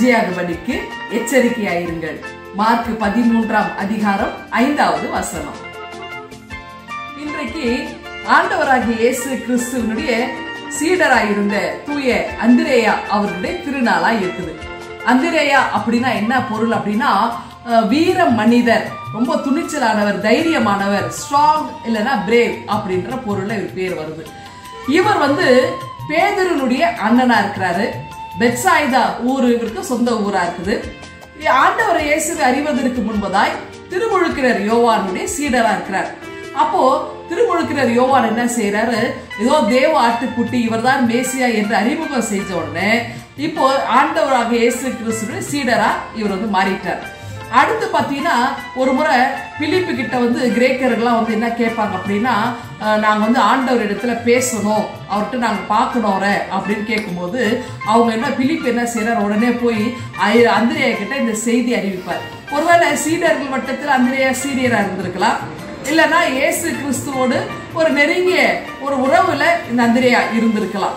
லஜ்ஜையாகும்படிக்கு எச்சரிக்கையாயிருங்கள் மார்க் பதிமூன்றாம் அதிகாரம் ஐந்தாவது வசனம் இன்றைக்கு ஆண்டவராகிய இயேசு கிறிஸ்துவனுடைய சீடராயிருந்த தூய அந்திரேயா அவர்களுடைய திருநாளா இருக்குது அந்திரேயா அப்படின்னா என்ன பொருள் அப்படின்னா அஹ், வீர மனிதர் ரொம்ப துணிச்சலானவர் தைரியமானவர் ஸ்ட்ராங் இல்லைன்னா பிரேவ் அப்படின்ற பொருள்ல இவர் பேர் வருது இவர் வந்து பேதருனுடைய அண்ணனா இருக்கிறாரு பெட்சாயிதா ஊர் இவருக்கு சொந்த ஊரா இருக்குது ஆண்டவர் இயேசுவை அறிவதற்கு முன்பதாய் திருமுழுக்கினர் யோவானுடைய சீடரா இருக்கிறார் அப்போ திருமுழுக்கினர் யோவான் என்ன செய்யறாரு ஏதோ தேவ ஆட்டுக்குட்டி இவர்தான் மேசியா என்று அறிமுகம் செஞ்ச உடனே இப்போ ஆண்டவராக இயேசு கிறிஸ்துடைய சீடரா இவர் வந்து மாறிட்டார் அடுத்து பார்த்தீங்கன்னா ஒரு முறை பிலிப்பு கிட்ட வந்து கிரேக்கர்கள்லாம் வந்து என்ன கேட்பாங்க அப்படின்னா அஹ், நாங்க வந்து ஆண்டவர் இடத்துல பேசணும் அவர்கிட்ட நாங்க பார்க்கணும் அவரை அப்படின்னு கேட்கும்போது அவங்க என்ன பிலிப்பு என்ன செய்யறாரு உடனே போய் ஐ- அந்திரேயா கிட்ட இந்த செய்தி அறிவிப்பார் ஒருவேளை சீடர்கள் வட்டத்தில் அந்திரேயா சீரியரா இருந்திருக்கலாம் இல்லைன்னா இயேசு கிறிஸ்துவோடு ஒரு நெருங்கிய ஒரு உறவுல இந்த அந்திரேயா இருந்திருக்கலாம்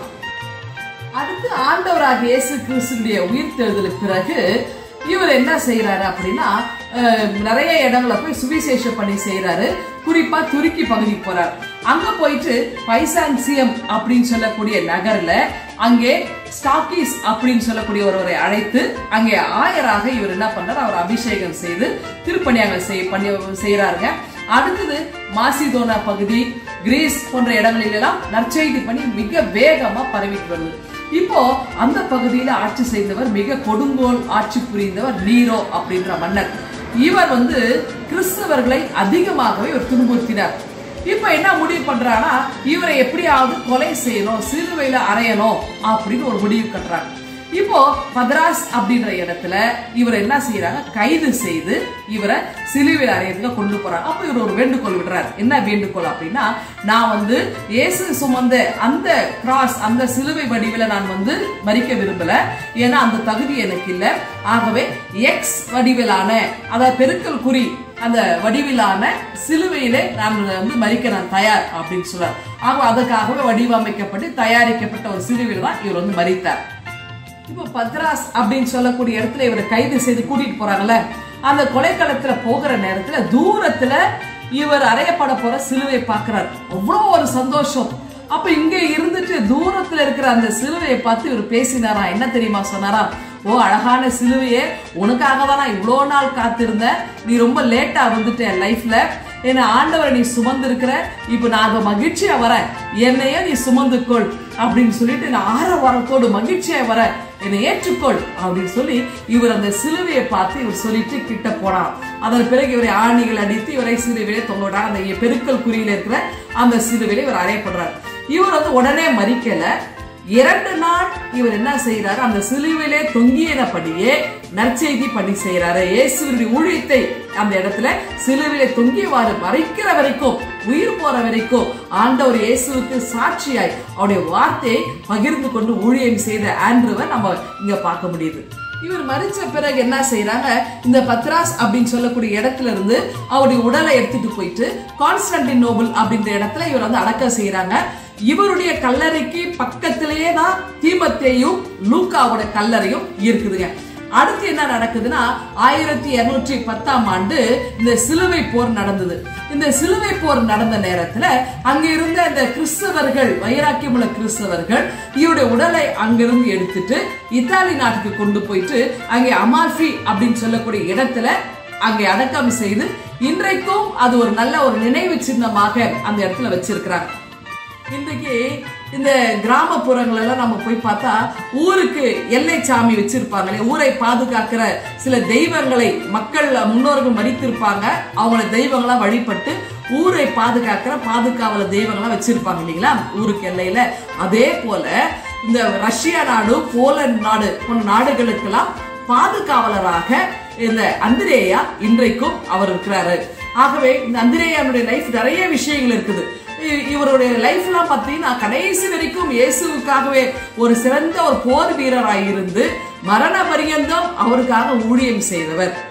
அடுத்து ஆண்டவராக இயேசு கிறிஸ்துடைய உயிர்த்தெழுதலுக்கு பிறகு இவர் என்ன செய்யறாரு அப்படின்னா அஹ், நிறைய இடங்களை போய் சுவிசேஷ பணி செய்யறாரு குறிப்பா துருக்கி பகுதிக்கு போறார் அங்க போயிட்டு பைசான்சியம் அப்படின்னு சொல்லக்கூடிய நகர்ல அங்கே ஸ்டாக்கிஸ் அப்படின்னு சொல்லக்கூடிய ஒருவரை அழைத்து அங்கே ஆயராக இவர் என்ன பண்றாரு அவர் அபிஷேகம் செய்து திருப்பணியாக செய்ய பண்ணி செய்யறாருங்க அடுத்தது மாசிதோனா பகுதி கிரீஸ் போன்ற இடங்களில் எல்லாம் நற்செய்தி பணி மிக வேகமா பரவிட்டு வருது இப்போ அந்த பகுதியில ஆட்சி செய்தவர் மிக கொடுங்கோல் ஆட்சி புரிந்தவர் நீரோ அப்படின்ற மன்னர் இவர் வந்து கிறிஸ்தவர்களை அதிகமாகவே இவர் துன்புறுத்தினார் இப்போ என்ன முடிவு பண்றாங்கன்னா இவரை எப்படியாவது கொலை செய்யணும் சிலுவையில அறையணும் அப்படின்னு ஒரு முடிவு கட்டுறாங்க இப்போ மദ്രാஸ் அப்படின்ற இடத்துல இவர் என்ன செய்யறாங்க கைது செய்து இவரை சிலுவையில் அறையறதுக்கு கொண்டு போறாங்க அப்போ இவர் ஒரு வேண்டுகோள் விடுறாரு என்ன வேண்டுகோள் அப்படின்னா நான் வந்து இயேசு சுமந்த அந்த கிராஸ் அந்த சிலுவை வடிவில நான் வந்து மறிக்க விரும்பல ஏன்னா அந்த தகுதி எனக்கு இல்லை ஆகவே எக்ஸ் வடிவிலான அதாவது பெருக்கல் குறி அந்த வடிவிலான சிலுவையிலே நான் வந்து மறிக்க நான் தயார் அப்படின்னு சொல்றார் ஆக அதற்காகவே வடிவமைக்கப்பட்டு தயாரிக்கப்பட்ட ஒரு சிலுவையில் தான் இவர் வந்து மறித்தார் இப்போ பத்ராஸ் அப்படின்னு சொல்லக்கூடிய இடத்துல இவரை கைது செய்து கூட்டிட்டு போறாங்கல்ல அந்த கொலைக்களத்துல போகிற நேரத்துல தூரத்துல இவர் அறையப்பட போற சிலுவை பார்க்கிறார் அவ்வளோ ஒரு சந்தோஷம் அப்ப இங்க இருந்துட்டு தூரத்துல இருக்கிற அந்த சிலுவையை பார்த்து இவர் பேசினாரா என்ன தெரியுமா சொன்னாரா ஓ அழகான சிலுவையே உனக்காக தான் நான் இவ்வளோ நாள் காத்திருந்தேன் நீ ரொம்ப லேட்டா வந்துட்ட என் லைஃப்ல என்ன ஆண்டவரை நீ சுமந்திருக்கிற இப்போ நான் அதை மகிழ்ச்சியா வரேன் என்னையே நீ சுமந்துக்கொள் அப்படின்னு சொல்லிட்டு நான் ஆற வரத்தோடு மகிழ்ச்சியா வரேன் என்னை ஏற்றுக்கொள் அப்படின்னு சொல்லி இவர் அந்த சிலுவையை பார்த்து இவர் சொல்லிட்டு கிட்ட போனார் அதன் பிறகு இவரை ஆணிகள் அடித்து இவரை சிலுவையிலே தொங்க விட்டாங்க அந்த பெருக்கல் குறியில இருக்கிற அந்த சிலுவையில இவர் அறையப்படுறார் இவர் வந்து உடனே மறிக்கல இரண்டு நாள் இவர் என்ன செய்யறாரு அந்த சிலுவிலே தொங்கியபடியே நற்செய்தி பணி செய்யறாரு இயேசுவினுடைய ஊழியத்தை அந்த இடத்துல சிலுவிலே தொங்கியவாறு மறைக்கிற வரைக்கும் உயிர் போற வரைக்கும் ஆண்டவர் இயேசுவுக்கு சாட்சியாய் அவருடைய வார்த்தையை பகிர்ந்து கொண்டு ஊழியம் செய்த ஆண்ட்ருவை நம்ம இங்க பார்க்க முடியுது இவர் மறிச்ச பிறகு என்ன செய்யறாங்க இந்த பத்ராஸ் அப்படின்னு சொல்லக்கூடிய இடத்துல இருந்து அவருடைய உடலை எடுத்துட்டு போயிட்டு கான்ஸ்டன்டின் நோபல் அப்படின்ற இடத்துல இவர் வந்து அடக்கம் செய்யறாங்க இவருடைய கல்லறைக்கு பக்கத்திலேயே தான் தீமத்தேயும் லூக்காவோட கல்லறையும் இருக்குதுங்க அடுத்து என்ன நடக்குதுன்னா ஆயிரத்தி இருநூற்றி பத்தாம் ஆண்டு இந்த சிலுவை போர் நடந்தது இந்த சிலுவை போர் நடந்த நேரத்துல அங்க இருந்த இந்த கிறிஸ்தவர்கள் வைராக்கியமுள்ள கிறிஸ்தவர்கள் இவருடைய உடலை அங்கிருந்து எடுத்துட்டு இத்தாலி நாட்டுக்கு கொண்டு போயிட்டு அங்கே அமால்ஃபி அப்படின்னு சொல்லக்கூடிய இடத்துல அங்கே அடக்கம் செய்து இன்றைக்கும் அது ஒரு நல்ல ஒரு நினைவு சின்னமாக அந்த இடத்துல வச்சிருக்கிறாங்க இன்றைக்கு இந்த கிராமப்புறங்கள் எல்லாம் நம்ம போய் பார்த்தா ஊருக்கு எல்லை சாமி வச்சிருப்பாங்களே ஊரை பாதுகாக்கிற சில தெய்வங்களை மக்கள் முன்னோர்கள் மடித்திருப்பாங்க அவங்கள தெய்வங்களா வழிபட்டு ஊரை பாதுகாக்கிற பாதுகாவல தெய்வங்களா வச்சிருப்பாங்க இல்லைங்களா ஊருக்கு எல்லையில அதே போல இந்த ரஷ்யா நாடு போலந்து நாடு போன்ற நாடுகளுக்கெல்லாம் பாதுகாவலராக இந்த அந்திரேயா இன்றைக்கும் அவர் இருக்கிறாரு ஆகவே இந்த அந்திரேயானுடைய லைஃப் நிறைய விஷயங்கள் இருக்குது இ- இவருடைய லைஃப்லாம் பார்த்தீங்கன்னா கடைசி வரைக்கும் இயேசுவுக்காகவே ஒரு சிறந்த ஒரு போர் வீரராய் இருந்து மரண பரியந்தம் அவருக்காக ஊழியம் செய்தவர்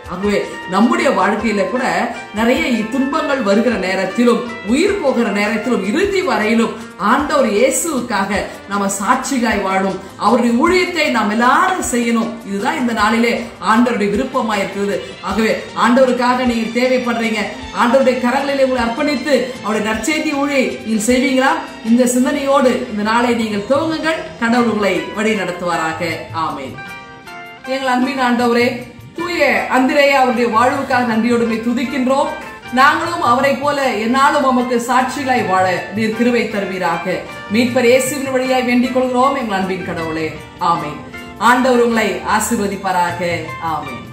ஆகவே நம்முடைய வாழ்க்கையில கூட நிறைய துன்பங்கள் வருகிற நேரத்திலும் உயிர் போகிற நேரத்திலும் இறுதி வரையிலும் ஆண்டவர் இயேசுவுக்காக நாம சாட்சிகாய் வாழும் அவருடைய ஊழியத்தை நாம் எல்லாரும் செய்யணும் இதுதான் இந்த நாளிலே ஆண்டவருடைய விருப்பமா இருக்கிறது ஆகவே ஆண்டவருக்காக நீங்க தேவைப்படுறீங்க ஆண்டவருடைய கரங்களிலே உங்களை அர்ப்பணித்து அவருடைய நற்செய்தி ஊழியை நீங்கள் செய்வீங்களா இந்த சிந்தனையோடு இந்த நாளை நீங்கள் துவங்குங்கள் கடவுள் உங்களை வழி நடத்துவாராக ஆமென் எங்கள் அன்பின் ஆண்டவரே தூய அந்திரேயா அவருடைய வாழ்வுக்காக நன்றியோடுமை துதிக்கின்றோம் நாங்களும் அவரை போல என்னாலும் உமக்கு சாட்சிகளாய் வாழ நீர் கிருவை தருவீராக மீட்பர் இயேசுவின் வழியாய் வேண்டிக் கொள்கிறோம் எங்கள் அன்பின் கடவுளே ஆமென் ஆண்டவர் உங்களை ஆசீர்வதிப்பாராக ஆமென்